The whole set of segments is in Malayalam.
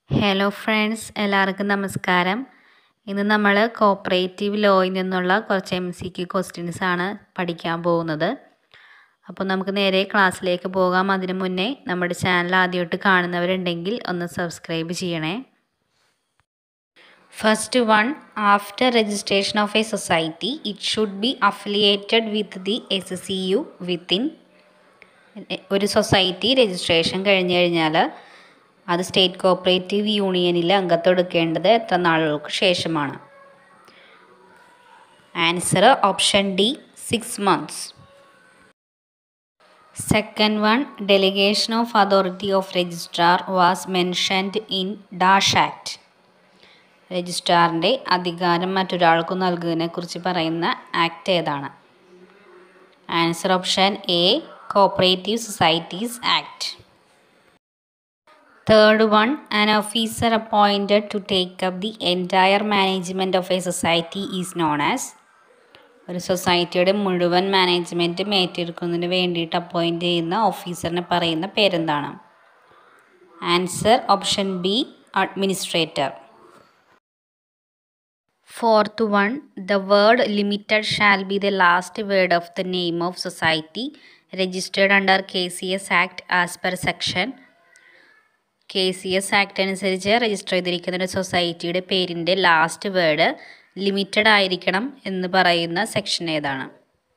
ഹലോ ഫ്രണ്ട്സ് എല്ലാവർക്കും നമസ്കാരം ഇന്ന് നമ്മൾ കോപ്പറേറ്റീവ് ലോയിൽ നിന്നുള്ള കുറച്ച് എം സി ക്യു ക്വസ്റ്റ്യൻസ് ആണ് പഠിക്കാൻ പോകുന്നത് അപ്പോൾ നമുക്ക് നേരെ ക്ലാസ്സിലേക്ക് പോകാം അതിനു മുന്നേ നമ്മുടെ ചാനൽ ആദ്യമായിട്ട് കാണുന്നവരുണ്ടെങ്കിൽ ഒന്ന് സബ്സ്ക്രൈബ് ചെയ്യണേ first one after registration of a society it should be affiliated with the S C U within ഒരു സൊസൈറ്റി രജിസ്ട്രേഷൻ കഴിഞ്ഞു കഴിഞ്ഞാൽ അത് സ്റ്റേറ്റ് കോപ്പറേറ്റീവ് യൂണിയനിൽ അംഗത്വം എടുക്കേണ്ടത് എത്ര നാളുകൾക്ക് ശേഷമാണ് answer option D six months second one delegation of authority of registrar was mentioned in dash act രജിസ്ട്രാറിൻ്റെ അധികാരം മറ്റൊരാൾക്ക് നൽകുന്നതിനെക്കുറിച്ച് പറയുന്ന ആക്ട് ഏതാണ് answer option A cooperative societies act third one an officer appointed to take up the entire management of a society is known as ഒരു സൊസൈറ്റിയുടെ മുഴുവൻ മാനേജ്മെൻറ്റും ഏറ്റെടുക്കുന്നതിന് വേണ്ടിയിട്ട് അപ്പോയിൻറ്റ് ചെയ്യുന്ന ഓഫീസറിനെ പറയുന്ന പേരെന്താണ് answer option B administrator fourth one the word limited shall be the last word of the name of society registered under K C S act as per section K C S act അനുസരിച്ച് രജിസ്റ്റർ ചെയ്തിരിക്കുന്ന ഒരു സൊസൈറ്റിയുടെ പേരിൻ്റെ ലാസ്റ്റ് വേർഡ് ലിമിറ്റഡ് ആയിരിക്കണം എന്ന് പറയുന്ന സെക്ഷൻ ഏതാണ്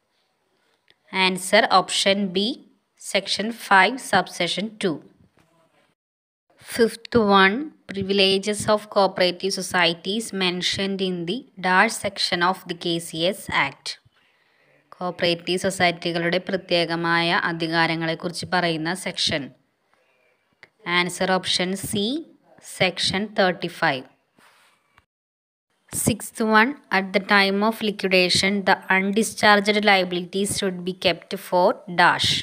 answer option B section five subsection two fifth one privileges of cooperative societies mentioned in the dash section of the K C S act cooperative സൊസൈറ്റികളുടെ പ്രത്യേകമായ അധികാരങ്ങളെക്കുറിച്ച് പറയുന്ന section answer option C section thirty five sixth one at the time of liquidation the undischarged liabilities should be kept for dash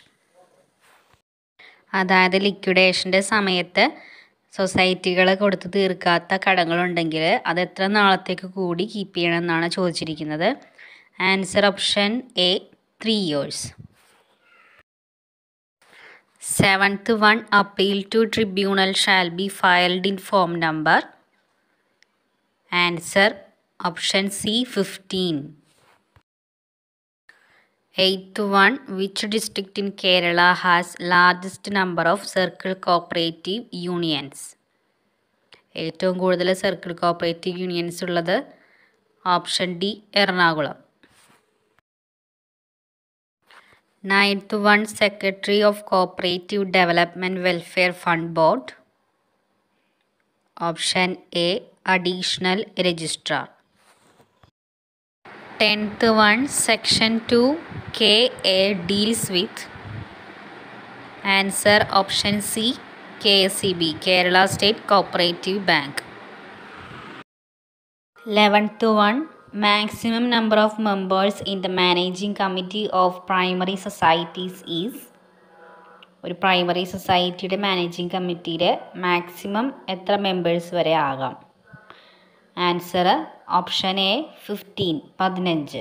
അതായത് ലിക്വിഡേഷൻ്റെ സമയത്ത് സൊസൈറ്റികൾ കൊടുത്ത് തീർക്കാത്ത കടങ്ങളുണ്ടെങ്കിൽ അത് എത്ര നാളത്തേക്ക് കൂടി കീപ്പ് ചെയ്യണമെന്നാണ് ചോദിച്ചിരിക്കുന്നത് answer option A three years seventh one appeal to tribunal shall be filed in form number answer option C fifteen eighth one which district in Kerala has largest number of circle cooperative unions ഏറ്റവും കൂടുതൽ സർക്കിൾ കോപ്പറേറ്റീവ് യൂണിയൻസ് ഉള്ളത് option D Ernakulam ninth one secretary of cooperative development welfare fund board option A additional registrar tenth one section two K A deals with answer option C K S C B Kerala state cooperative bank eleventh one maximum number of members in the managing committee of primary societies is ഒരു പ്രൈമറി സൊസൈറ്റിയുടെ മാനേജിങ് കമ്മിറ്റിയിൽ മാക്സിമം എത്ര മെമ്പേഴ്സ് വരെ ആകാം ആൻസർ ഓപ്ഷൻ എ ഫിഫ്റ്റീൻ പതിനഞ്ച്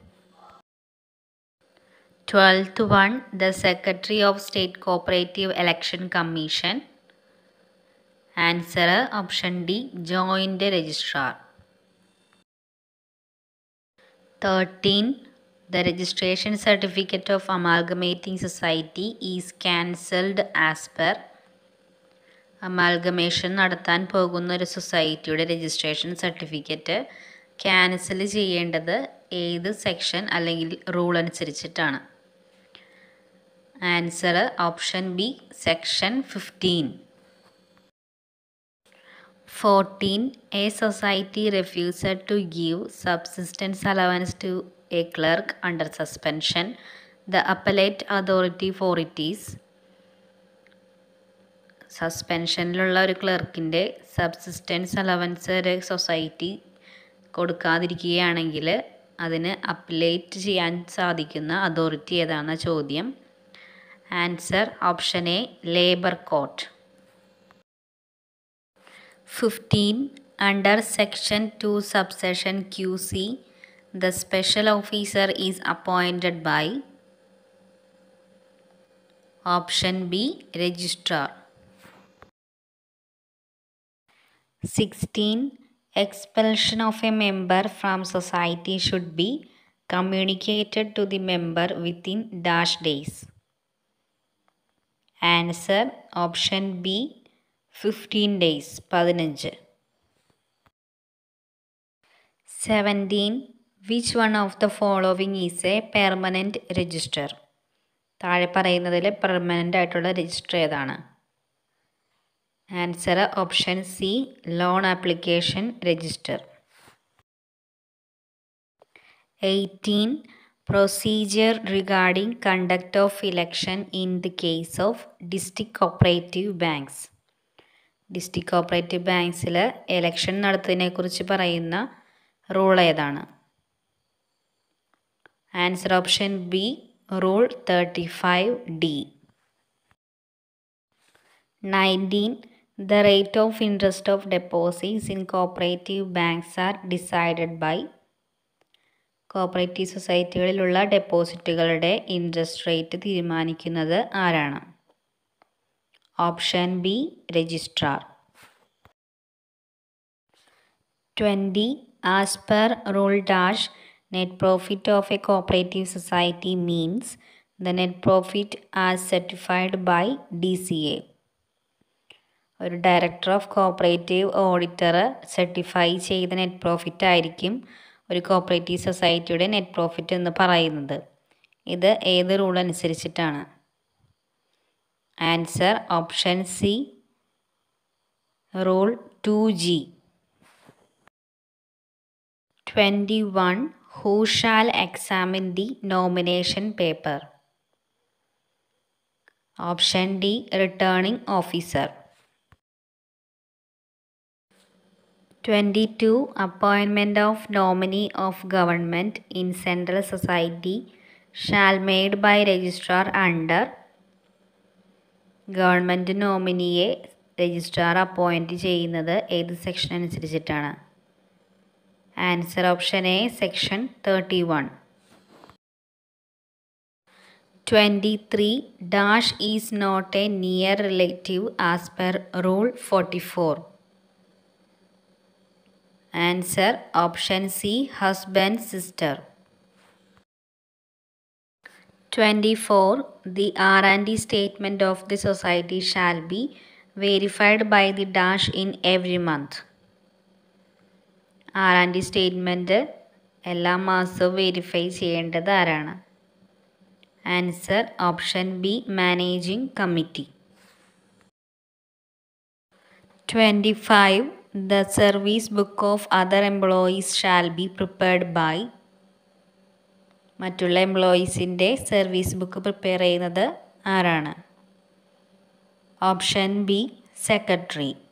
twelfth one the secretary of state cooperative election commission answer option D joint registrar 13. The registration certificate of amalgamating society is cancelled as per amalgamation നടത്താൻ പോകുന്ന ഒരു സൊസൈറ്റിയുടെ രജിസ്ട്രേഷൻ സർട്ടിഫിക്കറ്റ് ക്യാൻസൽ ചെയ്യേണ്ടത് ഏത് സെക്ഷൻ അല്ലെങ്കിൽ റൂൾ അനുസരിച്ചിട്ടാണ് answer option B section fifteen fourteen a society refused to give subsistence allowance to a clerk under suspension. The appellate authority for it is സസ്പെൻഷനിലുള്ള ഒരു ക്ലർക്കിൻ്റെ സബ്സിസ്റ്റൻസ് അലവൻസ് ഒരു സൊസൈറ്റി കൊടുക്കാതിരിക്കുകയാണെങ്കിൽ അതിന് അപ്പലേറ്റ് ചെയ്യാൻ സാധിക്കുന്ന അതോറിറ്റി ഏതാണെന്ന ചോദ്യം answer option A labour court fifteen under section two subsection Q C the special officer is appointed by option B registrar sixteen expulsion of a member from society should be communicated to the member within dash days answer option B fifteen days പതിനഞ്ച് seventeen which one of the following is A permanent register താഴെ പറയുന്നതിൽ പെർമനൻ്റ് ആയിട്ടുള്ള രജിസ്റ്റർ ഏതാണ് answer option C loan application register eighteen procedure regarding conduct of election in the case of district cooperative banks district cooperative ബാങ്ക്സിൽ ഇലക്ഷൻ നടത്തുന്നതിനെക്കുറിച്ച് പറയുന്ന റൂൾ ഏതാണ് answer option B rule thirty five D nineteen the rate of interest of deposits in cooperative banks are decided by cooperative സൊസൈറ്റികളിലുള്ള ഡെപ്പോസിറ്റുകളുടെ ഇൻട്രസ്റ്റ് റേറ്റ് തീരുമാനിക്കുന്നത് ആരാണ് option B registrar twenty as per rule dash net profit of a cooperative society means the net profit as certified by D C A ഒരു director of cooperative auditor certify ചെയ്ത നെറ്റ് പ്രോഫിറ്റ് ആയിരിക്കും ഒരു കോപ്പറേറ്റീവ് സൊസൈറ്റിയുടെ നെറ്റ് പ്രോഫിറ്റ് എന്ന് പറയുന്നത് ഇത് ഏത് റൂൾ അനുസരിച്ചിട്ടാണ് answer option C rule two G twenty one who shall examine the nomination paper option D returning officer twenty two appointment of nominee of government in central society shall made by registrar under government നോമിനിയെ രജിസ്ട്രാർ അപ്പോയിൻറ്റ് ചെയ്യുന്നത് ഏത് സെക്ഷൻ അനുസരിച്ചിട്ടാണ് answer option A section thirty one twenty three dash is not a near relative as per rule forty four answer option C husband sister twenty four the R and D statement of the society shall be verified by the dash in every month R and D statement എല്ലാ മാസവും വെരിഫൈ ചെയ്യേണ്ടത് ആരാണ് answer option B managing committee twenty five the service book of other employees shall be prepared by മറ്റുള്ള എംപ്ലോയീസിൻ്റെ സർവീസ് ബുക്ക് പ്രിപ്പയർ ചെയ്യുന്നത് ആരാണ് ഓപ്ഷൻ ബി സെക്രട്ടറി